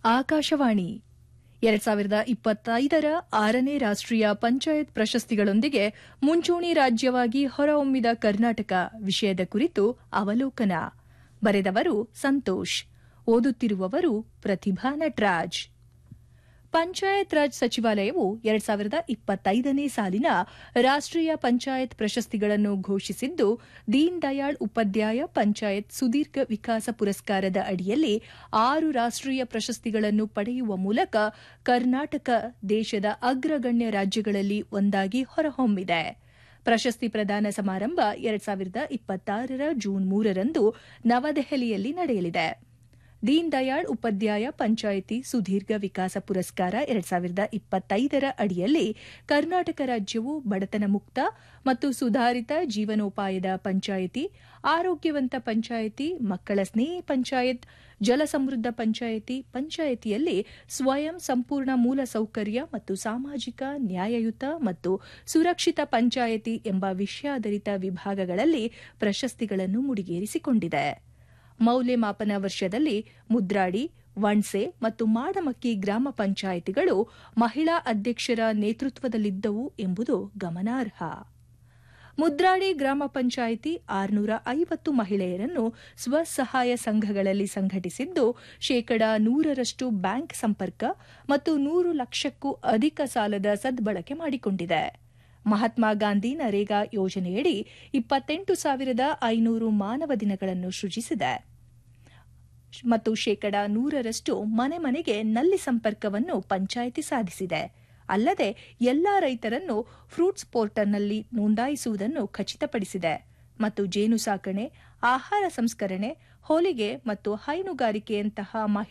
ಆಕಾಶವಾಣಿ ಎರಡ್ ಸಾವಿರದ ಇಪ್ಪತ್ತೈದರ ಆರನೇ ರಾಷ್ಟೀಯ ಪಂಚಾಯತ್ ಪ್ರಶಸ್ತಿಗಳೊಂದಿಗೆ ಮುಂಚೂಣಿ ರಾಜ್ಯವಾಗಿ ಹೊರಹೊಮ್ಮಿದ ಕರ್ನಾಟಕ ವಿಷಯದ ಕುರಿತು ಅವಲೋಕನ ಬರೆದವರು ಸಂತೋಷ್ ಓದುತ್ತಿರುವವರು ಪ್ರತಿಭಾ ನಟರಾಜ್ ಪಂಚಾಯತ್ ರಾಜ್ ಸಚಿವಾಲಯವು ಎರಡ್ ಸಾವಿರದ ಇಪ್ಪತ್ತೈದನೇ ಸಾಲಿನ ರಾಷ್ಟೀಯ ಪಂಚಾಯತ್ ಪ್ರಶಸ್ತಿಗಳನ್ನು ಘೋಷಿಸಿದ್ದು ದೀನ್ ದಯಾಳ್ ಉಪಾಧ್ಯಾಯ ಪಂಚಾಯತ್ ಸುದೀರ್ಘ ವಿಕಾಸ ಪುರಸ್ಕಾರದ ಅಡಿಯಲ್ಲಿ ಆರು ರಾಷ್ಟೀಯ ಪ್ರಶಸ್ತಿಗಳನ್ನು ಪಡೆಯುವ ಮೂಲಕ ಕರ್ನಾಟಕ ದೇಶದ ಅಗ್ರಗಣ್ಯ ರಾಜ್ಯಗಳಲ್ಲಿ ಒಂದಾಗಿ ಹೊರಹೊಮ್ಮಿದೆ ಪ್ರಶಸ್ತಿ ಪ್ರದಾನ ಸಮಾರಂಭ ಎರಡ್ ಸಾವಿರದ ಇಪ್ಪತ್ತಾರರ ಜೂನ್ ಮೂರರಂದು ನವದೆಹಲಿಯಲ್ಲಿ ನಡೆಯಲಿದೆ ದೀನ್ ದಯಾಳ್ ಉಪಾಧ್ಯಾಯ ಪಂಚಾಯಿತಿ ಸುದೀರ್ಘ ವಿಕಾಸ ಪುರಸ್ಕಾರ ಎರಡ್ ಸಾವಿರದ ಇಪ್ಪತ್ತೈದರ ಅಡಿಯಲ್ಲಿ ಕರ್ನಾಟಕ ರಾಜ್ಯವು ಬಡತನ ಮುಕ್ತ ಮತ್ತು ಸುಧಾರಿತ ಜೀವನೋಪಾಯದ ಪಂಚಾಯಿತಿ ಆರೋಗ್ಯವಂತ ಪಂಚಾಯಿತಿ ಮಕ್ಕಳ ಸ್ನೇಹಿ ಪಂಚಾಯತ್ ಜಲಸಮೃದ್ಧ ಪಂಚಾಯಿತಿ ಪಂಚಾಯಿತಿಯಲ್ಲಿ ಸ್ವಯಂ ಸಂಪೂರ್ಣ ಮೂಲಸೌಕರ್ಯ ಮತ್ತು ಸಾಮಾಜಿಕ ನ್ಯಾಯಯುತ ಮತ್ತು ಸುರಕ್ಷಿತ ಪಂಚಾಯಿತಿ ಎಂಬ ವಿಷಯಾಧಾರಿತ ವಿಭಾಗಗಳಲ್ಲಿ ಪ್ರಶಸ್ತಿಗಳನ್ನು ಮುಡಿಗೇರಿಸಿಕೊಂಡಿದೆ ಮೌಲ್ಯಮಾಪನ ವರ್ಷದಲ್ಲಿ ಮುದ್ರಾಡಿ ವಣ್ಸೆ ಮತ್ತು ಮಾಡಮಕ್ಕಿ ಗ್ರಾಮ ಪಂಚಾಯಿತಿಗಳು ಮಹಿಳಾ ಅಧ್ಯಕ್ಷರ ನೇತೃತ್ವದಲ್ಲಿದ್ದವು ಎಂಬುದು ಗಮನಾರ್ಹ ಮುದ್ರಾಡಿ ಗ್ರಾಮ ಪಂಚಾಯಿತಿ ಆರುನೂರ ಐವತ್ತು ಮಹಿಳೆಯರನ್ನು ಸ್ವಸಹಾಯ ಸಂಘಗಳಲ್ಲಿ ಸಂಘಟಿಸಿದ್ದು ಶೇಕಡಾ ನೂರರಷ್ಟು ಬ್ಯಾಂಕ್ ಸಂಪರ್ಕ ಮತ್ತು ನೂರು ಲಕ್ಷಕ್ಕೂ ಅಧಿಕ ಸಾಲದ ಸದ್ಬಳಕೆ ಮಾಡಿಕೊಂಡಿದೆ ಮಹಾತ್ಮ ಗಾಂಧಿ ನರೇಗಾ ಯೋಜನೆಯಡಿ ಇಪ್ಪತ್ತೆಂಟು ಸಾವಿರದ ಐನೂರು ಮಾನವ ದಿನಗಳನ್ನು ಸೃಜಿಸಿದೆ ಮತ್ತು ಶೇಕಡಾ ನೂರರಷ್ಟು ಮನೆ ಮನೆಗೆ ನಲ್ಲಿ ಸಂಪರ್ಕವನ್ನು ಪಂಚಾಯಿತಿ ಸಾಧಿಸಿದೆ ಅಲ್ಲದೆ ಎಲ್ಲಾ ರೈತರನ್ನು ಫ್ರೂಟ್ಸ್ ಪೋರ್ಟಲ್ನಲ್ಲಿ ನೋಂದಾಯಿಸುವುದನ್ನು ಖಚಿತಪಡಿಸಿದೆ ಮತ್ತು ಜೇನು ಸಾಕಣೆ ಆಹಾರ ಸಂಸ್ಕರಣೆ ಹೋಲಿಗೆ ಮತ್ತು ಹೈನುಗಾರಿಕೆಯಂತಹ